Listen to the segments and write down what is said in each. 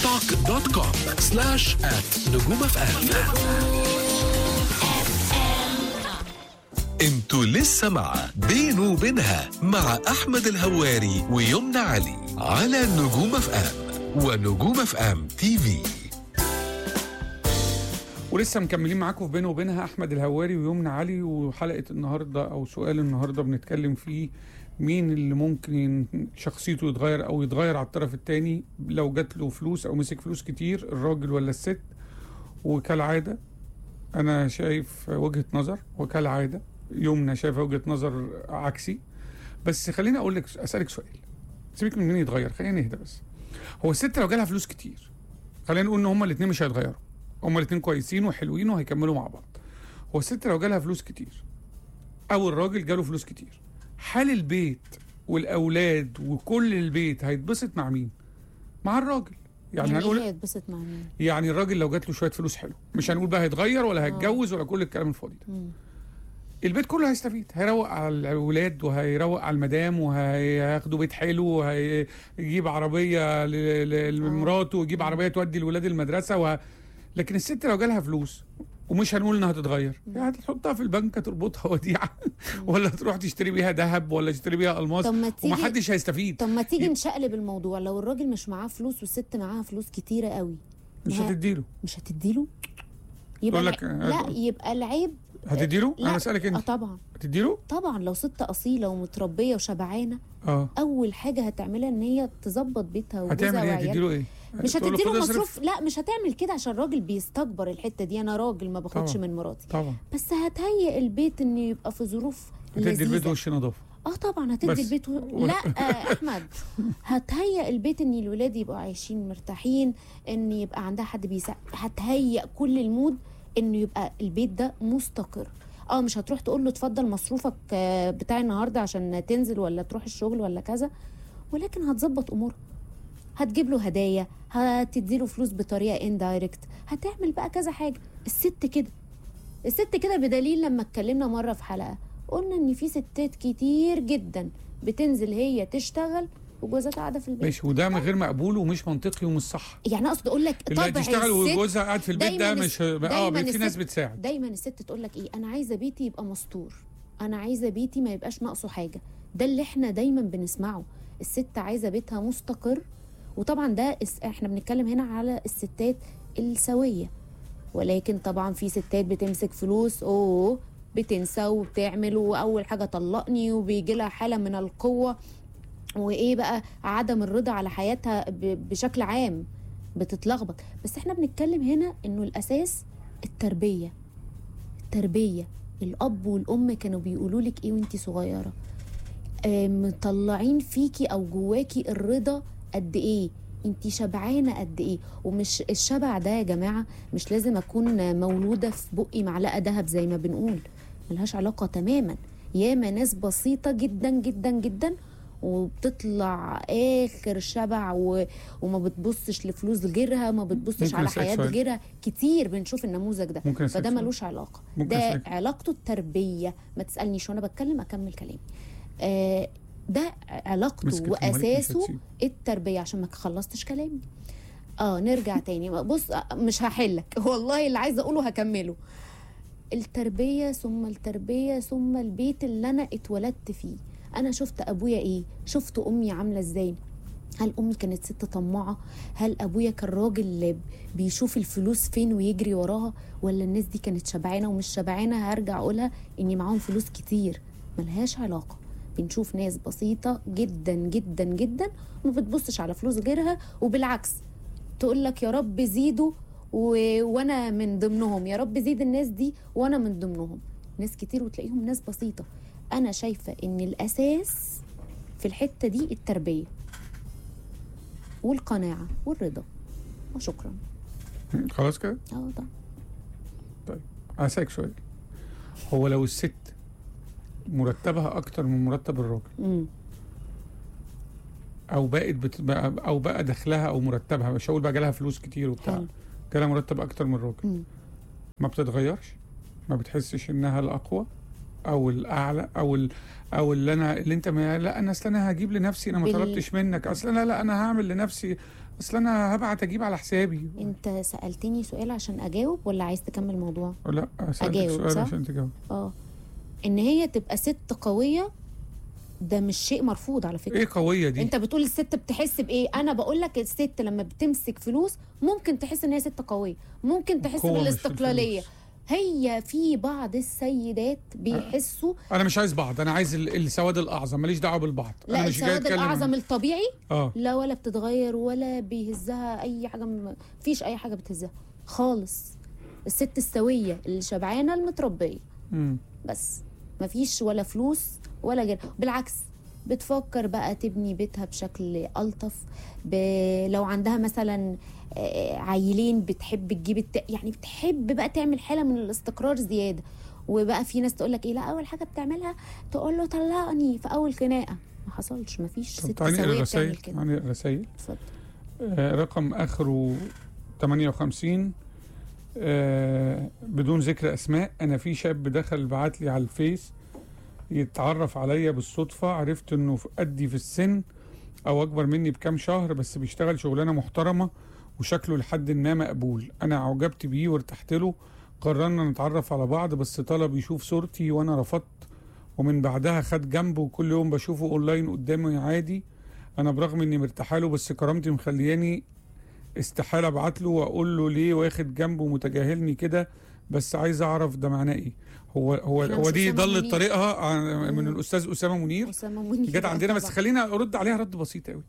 توك دوت كوم سلاش ات نجوم اف ام انتوا لسه مع بينه وبينها مع احمد الهواري ويمنى علي على نجوم اف ام ونجوم اف ام تي في ولسه مكملين معاكم في بينه وبينها احمد الهواري ويمنى علي وحلقه النهارده او سؤال النهارده بنتكلم فيه مين اللي ممكن شخصيته يتغير او يتغير على الطرف الثاني لو جات له فلوس او مسك فلوس كتير الراجل ولا الست وكالعاده انا شايف وجهه نظر وكالعاده يمنى شايفه وجهه نظر عكسي بس خليني اقول لك اسالك سؤال سيبك من مين يتغير خلينا نهدى بس هو الست لو جالها فلوس كتير خلينا نقول ان هما الاثنين مش هيتغيروا هما الاثنين كويسين وحلوين وهيكملوا مع بعض هو الست لو جالها فلوس كتير او الراجل جاله فلوس كتير حال البيت والاولاد وكل البيت هيتبسط مع مين مع الراجل يعني, يعني هنقول ايه هيتبسط مع مين؟ يعني الراجل لو جات له شويه فلوس حلو مش هنقول بقى هيتغير ولا هيتجوز ولا كل الكلام الفاضي ده مم. البيت كله هيستفيد هيروق على الاولاد وهيروق على المدام وهياخدوا بيت حلو وهيجيب عربيه ل- ل- لمراته ويجيب عربيه تودي الولاد المدرسه وه... لكن الست لو جالها فلوس ومش هنقول انها هتتغير يعني هتحطها في البنك تربطها وديعه ولا تروح تشتري بيها ذهب ولا تشتري بيها الماس طب ما تيجي ومحدش هيستفيد طب ما تيجي يب- نشقلب الموضوع لو الراجل مش معاه فلوس والست معاها فلوس كتيره قوي مش ما- هتديله مش هتديله يبقى تقول لك- الع- لا يبقى العيب هتديله لا انا بسالك اه انت طبعا هتديله طبعا لو ست اصيله ومتربيه وشبعانه اه اول حاجه هتعملها ان هي تظبط بيتها وجوزها هتعمل ايه وعيالها هتديله ايه مش تقول له هتديله خد اصرف؟ مصروف لا مش هتعمل كده عشان الراجل بيستكبر الحته دي انا راجل ما باخدش طبعا. من مراتي طبعا بس هتهيئ البيت ان يبقى في ظروف هتدي البيت لذيذه وش نظافه اه طبعا هتدي بس. البيت و... ولا- لا آه احمد هتهيئ البيت ان الولاد يبقوا عايشين مرتاحين ان يبقى عندها حد بيساعد هتهيئ كل المود انه يبقى البيت ده مستقر اه مش هتروح تقول له اتفضل مصروفك آه، بتاع النهارده عشان تنزل ولا تروح الشغل ولا كذا ولكن هتظبط امورها هتجيب له هدايا هتدي له فلوس بطريقه اندايركت هتعمل بقى كذا حاجه الست كده الست كده بدليل لما اتكلمنا مره في حلقه قلنا ان في ستات كتير جدا بتنزل هي تشتغل وجوزها قاعده في البيت ماشي وده من غير مقبول ومش منطقي ومش صح يعني اقصد اقول لك اللي طبع هتشتغل الست وجوزها قاعد في البيت ده دايماً مش الس- اه دايماً في ناس الست- بتساعد دايما الست تقول لك ايه انا عايزه بيتي يبقى مستور انا عايزه بيتي ما يبقاش ناقصه حاجه ده اللي احنا دايما بنسمعه الست عايزه بيتها مستقر وطبعا ده اس- احنا بنتكلم هنا على الستات السويه ولكن طبعا في ستات بتمسك فلوس اوه بتنسى وبتعمل واول حاجه طلقني وبيجي لها حاله من القوه وايه بقى عدم الرضا على حياتها ب- بشكل عام بتتلخبط بس احنا بنتكلم هنا انه الاساس التربيه التربيه الاب والام كانوا بيقولوا لك ايه وانتي صغيره آه، مطلعين فيكي او جواكي الرضا قد ايه انتي شبعانه قد ايه ومش الشبع ده يا جماعه مش لازم اكون مولوده في بقي معلقه ذهب زي ما بنقول ملهاش علاقه تماما ياما ناس بسيطه جدا جدا جدا وبتطلع اخر شبع و... وما بتبصش لفلوس غيرها ما بتبصش ممكن على أسألك حياه سؤال؟ غيرها كتير بنشوف النموذج ده ممكن أسألك فده سؤال؟ ملوش علاقه ممكن ده أسألك؟ علاقته التربيه ما تسالنيش وانا بتكلم اكمل كلامي آه ده علاقته مسكت المايك مش واساسه هتسيب. التربيه عشان ما خلصتش كلامي اه نرجع تاني بص آه، مش هحلك والله اللي عايزه اقوله هكمله التربيه ثم التربيه ثم البيت اللي انا اتولدت فيه انا شفت ابويا ايه شفت امي عامله ازاي هل امي كانت ست طماعه هل ابويا كان راجل بيشوف الفلوس فين ويجري وراها ولا الناس دي كانت شبعانه ومش شبعانه هرجع اقولها اني معاهم فلوس كتير ملهاش علاقه بنشوف ناس بسيطه جدا جدا جدا وما بتبصش على فلوس غيرها وبالعكس تقول لك يا رب زيدوا و... وانا من ضمنهم يا رب زيد الناس دي وانا من ضمنهم ناس كتير وتلاقيهم ناس بسيطه انا شايفه ان الاساس في الحته دي التربيه والقناعه والرضا وشكرا خلاص كده اه طبعا طيب هسألك سؤال هو لو الست مرتبها اكتر من مرتب الراجل امم او بقت بت... بقى- او بقى دخلها او مرتبها مش هقول بقى جالها فلوس كتير وبتاع حلو. جالها مرتب اكتر من الراجل مم. ما بتتغيرش ما بتحسش انها الاقوى او الاعلى او ال... او اللي انا اللي انت ما... لا انا اصل انا هجيب لنفسي انا ما بال- طلبتش منك اصل انا لا انا هعمل لنفسي اصل انا هبعت اجيب على حسابي انت سالتني سؤال عشان اجاوب ولا عايز تكمل موضوع لا سألتك أجاوب، سؤال صح؟ عشان تجاوب اه ان هي تبقى ست قويه ده مش شيء مرفوض على فكره ايه قويه دي انت بتقول الست بتحس بايه انا بقول لك الست لما بتمسك فلوس ممكن تحس ان هي ست قويه ممكن تحس قوة مش في بالاستقلاليه الفلوس. هي في بعض السيدات بيحسوا انا مش عايز بعض انا عايز ال- السواد الاعظم ماليش دعوه بالبعض لا انا مش جاي السواد اتكلم عن- الاعظم الطبيعي اه لا ولا بتتغير ولا بيهزها اي حاجه م... فيش اي حاجه بتهزها خالص الست السويه اللي شبعانه المتربيه مم. بس مفيش ولا فلوس ولا غير بالعكس بتفكر بقى تبني بيتها بشكل ألطف ب... لو عندها مثلا آه، عيلين بتحب تجيب الت... يعني بتحب بقى تعمل حالة من الاستقرار زيادة وبقى في ناس تقول لك ايه لا اول حاجه بتعملها تقول له طلقني في اول خناقه ما حصلش ما فيش طب ست تعالي نقرا سويه الرسايل بتعمل كده تعالي نقرا الرسايل اتفضل آه، رقم اخره 58 آه، بدون ذكر اسماء انا في شاب دخل بعت لي على الفيس يتعرف عليا بالصدفه عرفت انه في قدي في السن او اكبر مني بكام شهر بس بيشتغل شغلانه محترمه وشكله لحد ما مقبول انا اعجبت بيه وارتحت له قررنا نتعرف على بعض بس طلب يشوف صورتي وانا رفضت ومن بعدها خد جنبه وكل يوم بشوفه اونلاين قدامي عادي انا برغم اني مرتاحه له بس كرامتي مخلياني استحاله ابعت له واقول له ليه واخد جنبه ومتجاهلني كده بس عايز اعرف ده معناه ايه هو هو إحنا هو مش دي أسامة ضلت منير. طريقها عن- من مم. الاستاذ اسامه منير اسامه منير جت عندنا بس طبعاً. خلينا ارد عليها رد بسيط قوي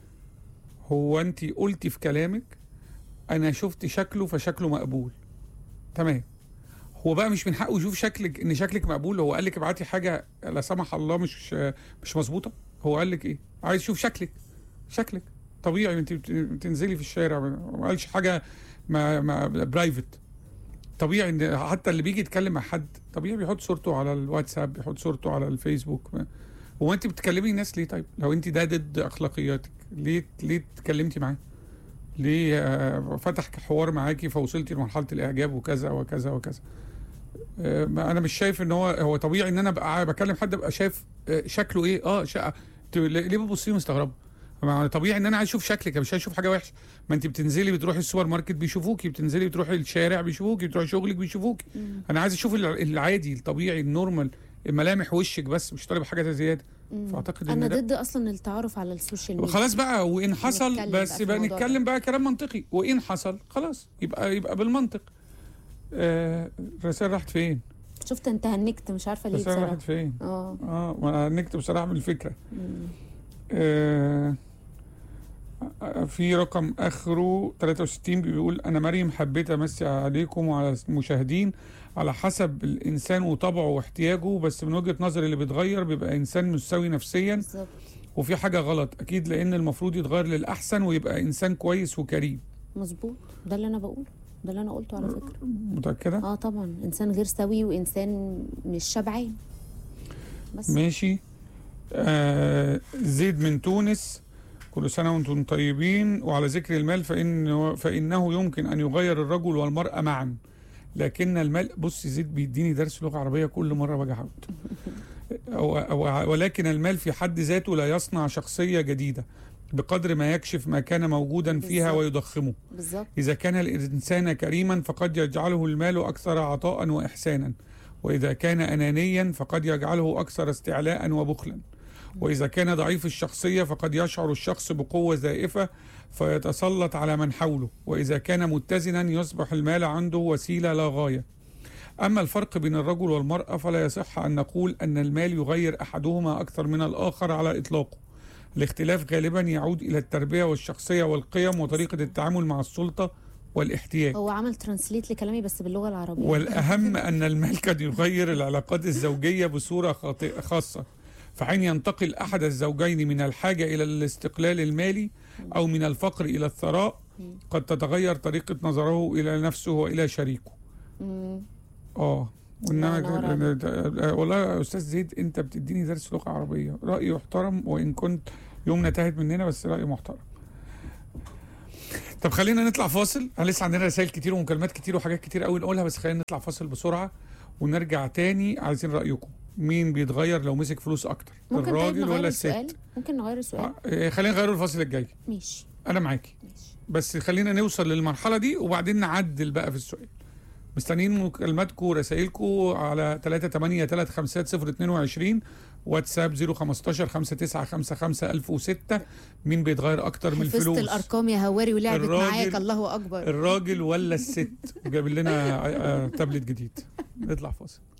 هو انت قلتي في كلامك انا شفت شكله فشكله مقبول تمام هو بقى مش من حقه يشوف شكلك ان شكلك مقبول هو قال لك ابعتي حاجه لا سمح الله مش مش مظبوطه هو قال لك ايه عايز يشوف شكلك شكلك طبيعي انت بت- بتنزلي في الشارع ما قالش حاجه ما ما برايفت طبيعي ان حتى اللي بيجي يتكلم مع حد طبيعي بيحط صورته على الواتساب بيحط صورته على الفيسبوك هو انت بتكلمي الناس ليه طيب لو انت ده ضد اخلاقياتك ليه ليه اتكلمتي معاه ليه آه، فتح حوار معاكي فوصلتي لمرحله الاعجاب وكذا وكذا وكذا آه، ما انا مش شايف ان هو هو طبيعي ان انا ابقى بكلم حد ابقى شايف آه، شكله ايه اه شقة. ت- ليه بتبصي لي مستغربه ما طبيعي ان انا عايز اشوف شكلك مش عايز اشوف حاجه وحشه ما انت بتنزلي بتروحي السوبر ماركت بيشوفوكي بتنزلي بتروحي الشارع بيشوفوكي بتروحي شغلك بيشوفوكي مم. انا عايز اشوف الع- العادي الطبيعي النورمال ملامح وشك بس مش طالب حاجه زياده مم. فاعتقد انا ان ده ضد اصلا التعارف على السوشيال ميديا خلاص بقى وان حصل نتكلم بقى بس في يبقى الموضوع نتكلم بقى كلام منطقي وان حصل خلاص يبقى يبقى بالمنطق آه الرسائل راحت فين؟ شفت انت هنكت مش عارفه ليه الرسائل بصراحه راحت فين؟ اه اه ما انا نكتب بصراحه من الفكره مم. آه في رقم اخره 63 بيقول انا مريم حبيت امسي عليكم وعلى المشاهدين على حسب الانسان وطبعه واحتياجه بس من وجهه نظري اللي بيتغير بيبقى انسان مش سوي نفسيا بالظبط وفي حاجه غلط اكيد لان المفروض يتغير للاحسن ويبقى انسان كويس وكريم مظبوط ده اللي انا بقوله ده اللي انا قلته على فكره متاكده اه طبعا انسان غير سوي وانسان مش شبعان بس ماشي آه زيد من تونس كل سنة وانتم طيبين وعلى ذكر المال فإنه, فإنه يمكن أن يغير الرجل والمرأة معا لكن المال بص زيد بيديني درس لغة عربية كل مرة باجي احاول و- و- ولكن المال في حد ذاته لا يصنع شخصية جديدة بقدر ما يكشف ما كان موجودا فيها بالظبط. ويضخمه بالظبط إذا كان الإنسان كريما فقد يجعله المال أكثر عطاء وإحسانا وإذا كان أنانيا فقد يجعله أكثر استعلاء وبخلا وإذا كان ضعيف الشخصية فقد يشعر الشخص بقوة زائفة فيتسلط على من حوله وإذا كان متزنا يصبح المال عنده وسيلة لا غاية أما الفرق بين الرجل والمرأة فلا يصح أن نقول أن المال يغير أحدهما أكثر من الآخر على إطلاقه الاختلاف غالبا يعود إلى التربية والشخصية والقيم وطريقة التعامل مع السلطة والاحتياج هو عمل ترانسليت لكلامي بس باللغه العربيه والأهم أن المال قد يغير العلاقات الزوجية بصورة خاطئة خاصة فحين ينتقل أحد الزوجين من الحاجة إلى الاستقلال المالي أو من الفقر إلى الثراء قد تتغير طريقة نظره إلى نفسه وإلى شريكه مم. اه الله ينور وإنما والله يا أستاذ زيد أنت بتديني درس لغة عربية رأي يحترم وإن كنت يومنا تاهت مننا بس رأي محترم طب خلينا نطلع فاصل احنا لسه عندنا رسائل كتير ومكالمات كتير وحاجات كتير قوي نقولها بس خلينا نطلع فاصل بسرعه ونرجع تاني عايزين رايكم مين بيتغير لو مسك فلوس اكتر ممكن طيب الراجل نغير ولا السؤال الست ممكن نغير السؤال آه، إيه، خلينا نغيره الفاصل الجاي ماشي انا معاكي ماشي بس خلينا نوصل للمرحله دي وبعدين نعدل بقى في السؤال مستنيين مكالماتكم ورسائلكم على 3835022 واتساب 015 5955 1006 مين بيتغير اكتر من حفظت الفلوس الارقام يا هواري ولعبت الراجل- معاك الله اكبر الراجل ولا الست جاب لنا آه، تابلت جديد نطلع فاصل